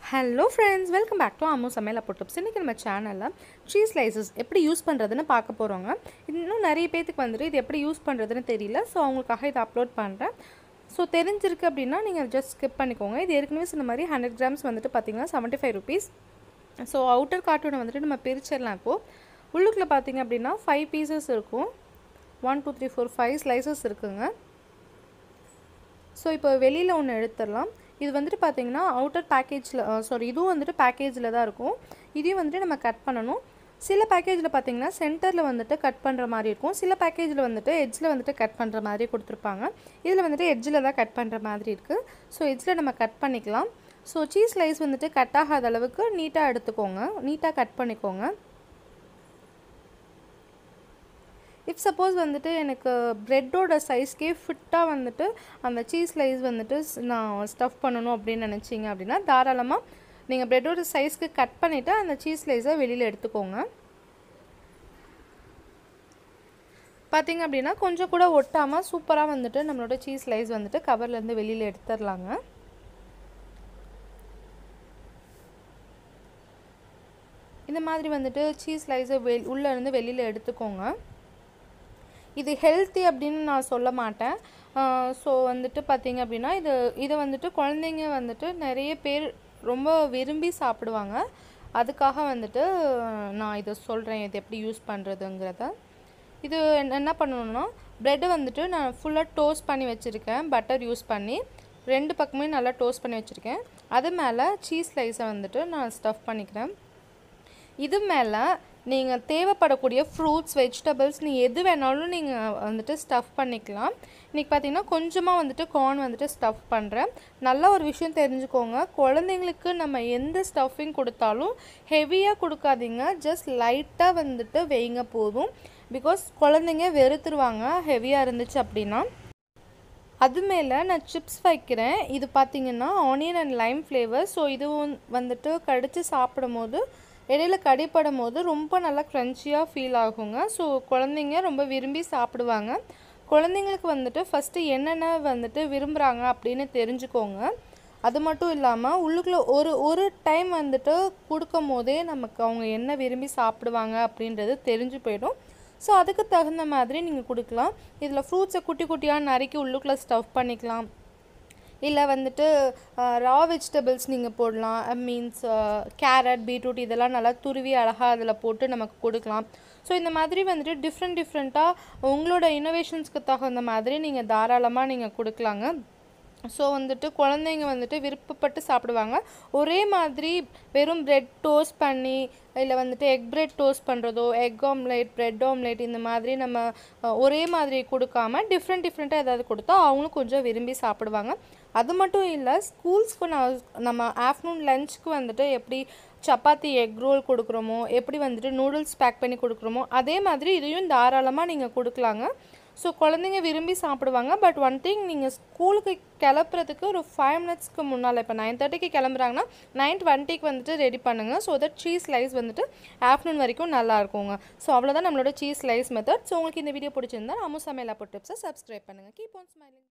hello friends welcome back to Ammu சமையல் அப்போ tips இன்றைக்கி நம்ம சேனலில் சீஸ் ஸ்லைசஸ் எப்படி யூஸ் பண்ணுறதுன்னு பார்க்க போகிறோங்க இன்னும் நிறைய பேத்துக்கு வந்துட்டு இது எப்படி யூஸ் பண்ணுறதுன்னு தெரியல ஸோ அவங்களுக்காக இதை அப்லோட் பண்ணுறேன் ஸோ தெரிஞ்சிருக்கு அப்படின்னா நீங்கள் ஜஸ்ட் ஸ்கிப் பண்ணிக்கோங்க இது ஏற்கனவே சொன்ன மாதிரி ஹண்ட்ரட் கிராம்ஸ் வந்துட்டு பார்த்தீங்கன்னா seventy five rupees so outer கார்ட்டூனை வந்துட்டு நம்ம பிரிச்சிடலாம் இப்போது உள்ளுக்குள்ளே பார்த்தீங்க அப்படின்னா ஃபைவ் பீசஸ் இருக்கும் one two three four five slices இருக்குங்க ஸோ இப்போ வெளியில் ஒன்று எடுத்துடலாம் இது வந்துட்டு பார்த்தீங்கன்னா அவுட்டர் பேக்கேஜில் சாரி இதுவும் வந்துட்டு பேக்கேஜில் தான் இருக்கும் இதையும் வந்துட்டு நம்ம கட் பண்ணணும் சில பேக்கேஜில் பார்த்தீங்கன்னா சென்டரில் வந்துட்டு கட் பண்ணுற மாதிரி இருக்கும் சில பேக்கேஜில் வந்துட்டு எட்ஜில் வந்துட்டு கட் பண்ணுற மாதிரி கொடுத்துருப்பாங்க இதில் வந்துட்டு எட்ஜில் தான் கட் பண்ணுற மாதிரி இருக்குது ஸோ எட்ஜில் நம்ம கட் பண்ணிக்கலாம் ஸோ சீஸ் ஸ்லைஸ் வந்துட்டு கட் ஆகாத அளவுக்கு நீட்டாக எடுத்துக்கோங்க நீட்டாக கட் பண்ணிக்கோங்க இஃப் சப்போஸ் வந்துட்டு எனக்கு ப்ரெட்டோட சைஸ்க்கே ஃபிட்டாக வந்துட்டு அந்த சீஸ் ஸ்லைஸ் வந்துட்டு நான் ஸ்டஃப் பண்ணணும் அப்படின்னு நினச்சிங்க அப்படின்னா தாராளமாக நீங்கள் ப்ரெட்டோட சைஸ்க்கு கட் பண்ணிவிட்டு அந்த சீஸ் ஸ்லைஸை வெளியில் எடுத்துக்கோங்க பார்த்திங்க அப்படின்னா கொஞ்சம் கூட ஒட்டாமல் சூப்பராக வந்துட்டு நம்மளோட சீஸ் ஸ்லைஸ் வந்துட்டு கவர்லேருந்து வெளியில் எடுத்துடலாங்க இந்த மாதிரி வந்துட்டு சீஸ் ஸ்லைஸை வெ உள்ளேருந்து வெளியில் எடுத்துக்கோங்க இது ஹெல்த்தி அப்படின்னு நான் சொல்ல மாட்டேன் ஸோ வந்துட்டு பார்த்திங்க அப்படின்னா இது இதை வந்துட்டு குழந்தைங்க வந்துட்டு நிறைய பேர் ரொம்ப விரும்பி சாப்பிடுவாங்க அதுக்காக வந்துட்டு நான் இதை சொல்கிறேன் இது எப்படி யூஸ் பண்ணுறதுங்கிறத இது என்ன பண்ணணும்னா ப்ரெட்டை வந்துட்டு நான் ஃபுல்லாக டோஸ்ட் பண்ணி வச்சுருக்கேன் பட்டர் யூஸ் பண்ணி ரெண்டு பக்கமே நல்லா டோஸ்ட் பண்ணி வச்சுருக்கேன் அது மேலே சீஸ் ஸ்லைஸை வந்துட்டு நான் ஸ்டஃப் பண்ணிக்கிறேன் இது மேலே நீங்கள் தேவைப்படக்கூடிய ஃப்ரூட்ஸ் வெஜிடபிள்ஸ் நீ எது வேணாலும் நீங்கள் வந்துட்டு ஸ்டஃப் பண்ணிக்கலாம் இன்றைக்கி பார்த்தீங்கன்னா கொஞ்சமாக வந்துட்டு கார்ன் வந்துட்டு ஸ்டஃப் பண்ணுறேன் நல்ல ஒரு விஷயம் தெரிஞ்சுக்கோங்க குழந்தைங்களுக்கு நம்ம எந்த ஸ்டஃபிங் கொடுத்தாலும் ஹெவியாக கொடுக்காதீங்க ஜஸ்ட் லைட்டாக வந்துட்டு வைங்க போதும் பிகாஸ் குழந்தைங்க வெறுத்துருவாங்க ஹெவியாக இருந்துச்சு அப்படின்னா அது மேலே நான் சிப்ஸ் வைக்கிறேன் இது பார்த்திங்கன்னா onion and lime flavour so இதுவும் வந்துட்டு கடித்து சாப்பிடும் போது இடையில கடிப்படும் போது ரொம்ப நல்லா க்ரன்ச்சியாக ஃபீல் ஆகுங்க ஸோ குழந்தைங்க ரொம்ப விரும்பி சாப்பிடுவாங்க குழந்தைங்களுக்கு வந்துட்டு ஃபஸ்ட்டு என்னென்ன வந்துட்டு விரும்புகிறாங்க அப்படின்னு தெரிஞ்சுக்கோங்க அது மட்டும் இல்லாமல் உள்ளுக்குள்ளே ஒரு ஒரு டைம் வந்துட்டு கொடுக்கும் போதே நமக்கு அவங்க என்ன விரும்பி சாப்பிடுவாங்க அப்படின்றது தெரிஞ்சு போயிடும் ஸோ அதுக்கு தகுந்த மாதிரி நீங்கள் கொடுக்கலாம் இதில் ஃப்ரூட்ஸை குட்டி குட்டியாக நறுக்கி உள்ளுக்குள்ளே ஸ்டஃப் பண்ணிக்கலாம் இல்லை வந்துட்டு ரா வெஜிடபிள்ஸ் நீங்கள் போடலாம் மீன்ஸ் கேரட் பீட்ரூட் இதெல்லாம் நல்லா துருவி அழகாக அதில் போட்டு நமக்கு கொடுக்கலாம் ஸோ இந்த மாதிரி வந்துட்டு டிஃப்ரெண்ட் டிஃப்ரெண்ட்டாக உங்களோட இனோவேஷன்ஸ்க்கு தகுந்த மாதிரி நீங்கள் தாராளமாக நீங்கள் கொடுக்கலாங்க ஸோ வந்துட்டு குழந்தைங்க வந்துட்டு விருப்பப்பட்டு சாப்பிடுவாங்க ஒரே மாதிரி வெறும் ப்ரெட் டோஸ்ட் பண்ணி இல்லை வந்துட்டு எக் ப்ரெட் டோஸ்ட் பண்ணுறதோ எக் ஆம்லேட் ப்ரெட் ஆம்லேட் இந்த மாதிரி நம்ம ஒரே மாதிரி கொடுக்காம டிஃப்ரெண்ட் டிஃப்ரெண்ட்டாக ஏதாவது கொடுத்தா அவங்களும் கொஞ்சம் விரும்பி சாப்பிடுவாங்க அது மட்டும் இல்லை ஸ்கூல்ஸ்க்கு நான் நம்ம ஆஃப்டர்நூன் லஞ்சுக்கு வந்துட்டு எப்படி சப்பாத்தி எக் ரோல் கொடுக்குறோமோ எப்படி வந்துட்டு நூடுல்ஸ் பேக் பண்ணி கொடுக்குறோமோ அதே மாதிரி இதையும் தாராளமாக நீங்கள் கொடுக்கலாங்க ஸோ குழந்தைங்க விரும்பி சாப்பிடுவாங்க பட் ஒன் திங் நீங்கள் ஸ்கூலுக்கு கிளப்புறதுக்கு ஒரு ஃபைவ் மினிட்ஸ்க்கு முன்னால் இப்போ நைன் தேர்ட்டிக்கு கிளம்புறாங்கன்னா நைன் டுவெண்ட்டிக்கு வந்துட்டு ரெடி பண்ணுங்கள் ஸோ தட் சீஸ் ஸ்லைஸ் வந்துட்டு ஆஃப்டர்நூன் வரைக்கும் நல்லா இருக்குங்க ஸோ அவ்வளோதான் நம்மளோட சீஸ் ஸ்லைஸ் மெத்தட் ஸோ உங்களுக்கு இந்த வீடியோ பிடிச்சிருந்தா அம்மு சமையல் அப்போ டிப்ஸை சப்ஸ்கிரைப் பண்ணுங்கள் கீப் ஆன் ஸ்மைலிங்